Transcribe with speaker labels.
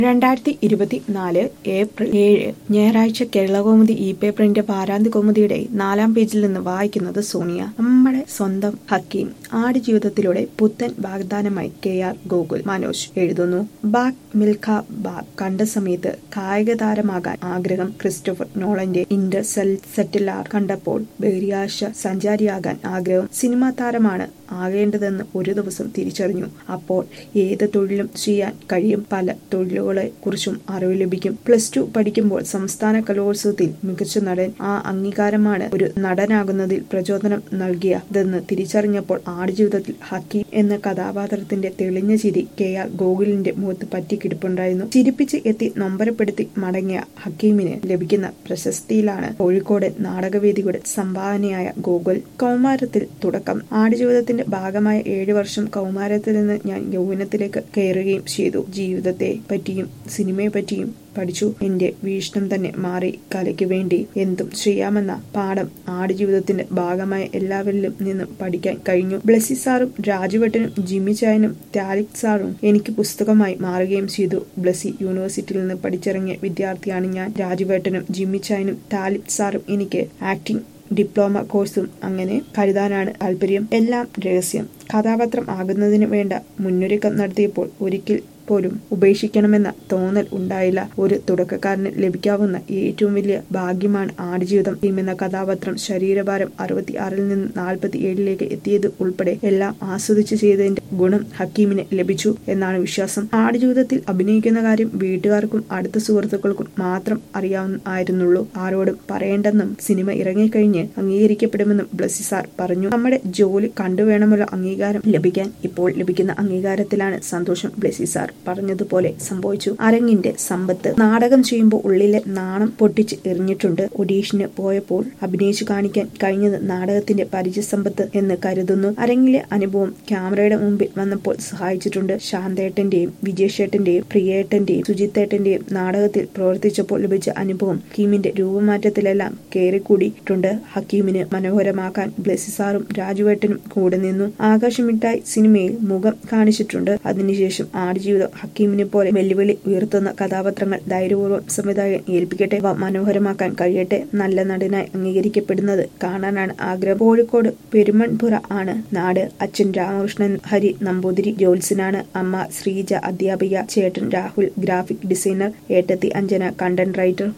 Speaker 1: രണ്ടായിരത്തി ഇരുപത്തിനാല് ഏപ്രിൽ ഏഴ് ഞായറാഴ്ച കേരളകൗമുദി ഇ പേപ്പറിന്റെ വാരാന്ത്യ കൗമുദിയുടെ നാലാം പേജിൽ നിന്ന് വായിക്കുന്നത് സോണിയ നമ്മുടെ സ്വന്തം ഹക്കീം ആടുജീവിതത്തിലൂടെ പുത്തൻ വാഗ്ദാനമായി കെ ആർ ഗോകുൽ മനോജ് എഴുതുന്നു ബാഗ് മിൽഖ ബാഗ് കണ്ട സമയത്ത് കായിക താരമാകാൻ ആഗ്രഹം ക്രിസ്റ്റോഫർ നോളന്റെ ഇന്റർ സെൽ സെറ്റിലാർ കണ്ടപ്പോൾ ബഹിരാശ സഞ്ചാരിയാകാൻ ആഗ്രഹം സിനിമാ താരമാണ് ആകേണ്ടതെന്ന് ഒരു ദിവസം തിരിച്ചറിഞ്ഞു അപ്പോൾ ഏത് തൊഴിലും ചെയ്യാൻ കഴിയും പല തൊഴിലുകളെ കുറിച്ചും അറിവ് ലഭിക്കും പ്ലസ് ടു പഠിക്കുമ്പോൾ സംസ്ഥാന കലോത്സവത്തിൽ മികച്ച നടൻ ആ അംഗീകാരമാണ് ഒരു നടനാകുന്നതിൽ പ്രചോദനം നൽകിയതെന്ന് തിരിച്ചറിഞ്ഞപ്പോൾ ആടുജീവിതത്തിൽ ഹക്കീം എന്ന കഥാപാത്രത്തിന്റെ തെളിഞ്ഞ ചിരി കെ ആർ ഗോകുലിന്റെ മുഖത്ത് പറ്റിക്കിടപ്പുണ്ടായിരുന്നു ചിരിപ്പിച്ച് എത്തി നൊമ്പരപ്പെടുത്തി മടങ്ങിയ ഹക്കീമിന് ലഭിക്കുന്ന പ്രശസ്തിയിലാണ് കോഴിക്കോട് നാടകവേദിയുടെ സംഭാവനയായ ഗോകുൽ കൗമാരത്തിൽ തുടക്കം ആടുജീവിതത്തിന്റെ ഭാഗമായ ഏഴു വർഷം കൗമാരത്തിൽ നിന്ന് ഞാൻ യൗവനത്തിലേക്ക് കയറുകയും ചെയ്തു ജീവിതത്തെ പറ്റിയും സിനിമയെ പറ്റിയും പഠിച്ചു എന്റെ വീക്ഷണം തന്നെ മാറി കലയ്ക്ക് വേണ്ടി എന്തും ചെയ്യാമെന്ന പാഠം ആടുജീവിതത്തിന്റെ ഭാഗമായ എല്ലാവരിലും നിന്നും പഠിക്കാൻ കഴിഞ്ഞു ബ്ലസി സാറും രാജുവട്ടനും ജിമ്മി ചായനും ടാലിക് സാറും എനിക്ക് പുസ്തകമായി മാറുകയും ചെയ്തു ബ്ലസി യൂണിവേഴ്സിറ്റിയിൽ നിന്ന് പഠിച്ചിറങ്ങിയ വിദ്യാർത്ഥിയാണ് ഞാൻ രാജുവേട്ടനും ജിമ്മി ചായനും ടാലിക് സാറും എനിക്ക് ആക്ടിംഗ് ഡിപ്ലോമ കോഴ്സും അങ്ങനെ കരുതാനാണ് താല്പര്യം എല്ലാം രഹസ്യം കഥാപാത്രം ആകുന്നതിന് വേണ്ട മുന്നൊരുക്കം നടത്തിയപ്പോൾ ഒരിക്കൽ പോലും ഉപേക്ഷിക്കണമെന്ന തോന്നൽ ഉണ്ടായില്ല ഒരു തുടക്കക്കാരന് ലഭിക്കാവുന്ന ഏറ്റവും വലിയ ഭാഗ്യമാണ് ആടുജീവിതം എന്ന കഥാപാത്രം ശരീരഭാരം അറുപത്തി ആറിൽ നിന്ന് നാൽപ്പത്തി ഏഴിലേക്ക് എത്തിയത് ഉൾപ്പെടെ എല്ലാം ആസ്വദിച്ച് ചെയ്തതിന്റെ ഗുണം ഹക്കീമിന് ലഭിച്ചു എന്നാണ് വിശ്വാസം ആടുജീവിതത്തിൽ അഭിനയിക്കുന്ന കാര്യം വീട്ടുകാർക്കും അടുത്ത സുഹൃത്തുക്കൾക്കും മാത്രം അറിയാവുന്നായിരുന്നുള്ളൂ ആരോടും പറയേണ്ടെന്നും സിനിമ ഇറങ്ങിക്കഴിഞ്ഞ് അംഗീകരിക്കപ്പെടുമെന്നും ബ്ലസ്സി സാർ പറഞ്ഞു നമ്മുടെ ജോലി കണ്ടുവേണമല്ലോ അംഗീകാരം ലഭിക്കാൻ ഇപ്പോൾ ലഭിക്കുന്ന അംഗീകാരത്തിലാണ് സന്തോഷം ബ്ലസ്സി സാർ പറഞ്ഞതുപോലെ സംഭവിച്ചു അരങ്ങിന്റെ സമ്പത്ത് നാടകം ചെയ്യുമ്പോൾ ഉള്ളിലെ നാണം പൊട്ടിച്ച് എറിഞ്ഞിട്ടുണ്ട് ഒഡീഷന് പോയപ്പോൾ അഭിനയിച്ചു കാണിക്കാൻ കഴിഞ്ഞത് നാടകത്തിന്റെ പരിചയസമ്പത്ത് എന്ന് കരുതുന്നു അരങ്ങിലെ അനുഭവം ക്യാമറയുടെ മുമ്പിൽ വന്നപ്പോൾ സഹായിച്ചിട്ടുണ്ട് ശാന്തേട്ടന്റെയും വിജയശേട്ടന്റെയും പ്രിയേട്ടന്റെയും സുജിത്തേട്ടന്റെയും നാടകത്തിൽ പ്രവർത്തിച്ചപ്പോൾ ലഭിച്ച അനുഭവം ഹക്കീമിന്റെ രൂപമാറ്റത്തിലെല്ലാം കയറിക്കൂടിയിട്ടുണ്ട് ഹക്കീമിന് മനോഹരമാക്കാൻ ബ്ലെസി സാറും രാജുവേട്ടനും കൂടെ നിന്നു ആകാശമിട്ടായി സിനിമയിൽ മുഖം കാണിച്ചിട്ടുണ്ട് അതിനുശേഷം ആടുജീവിതം ഹക്കീമിനെ പോലെ വെല്ലുവിളി ഉയർത്തുന്ന കഥാപാത്രങ്ങൾ ധൈര്യപൂർവ്വം സംവിധായകൻ ഏൽപ്പിക്കട്ടെ അവ മനോഹരമാക്കാൻ കഴിയട്ടെ നല്ല നടനായി അംഗീകരിക്കപ്പെടുന്നത് കാണാനാണ് ആഗ്രഹം കോഴിക്കോട് പെരുമൺപുറ ആണ് നാട് അച്ഛൻ രാമകൃഷ്ണൻ ഹരി നമ്പൂതിരി ജോത്സ്യനാണ് അമ്മ ശ്രീജ അധ്യാപിക ചേട്ടൻ രാഹുൽ ഗ്രാഫിക് ഡിസൈനർ ഏട്ടത്തി അഞ്ജന കണ്ടന്റ് റൈറ്റർ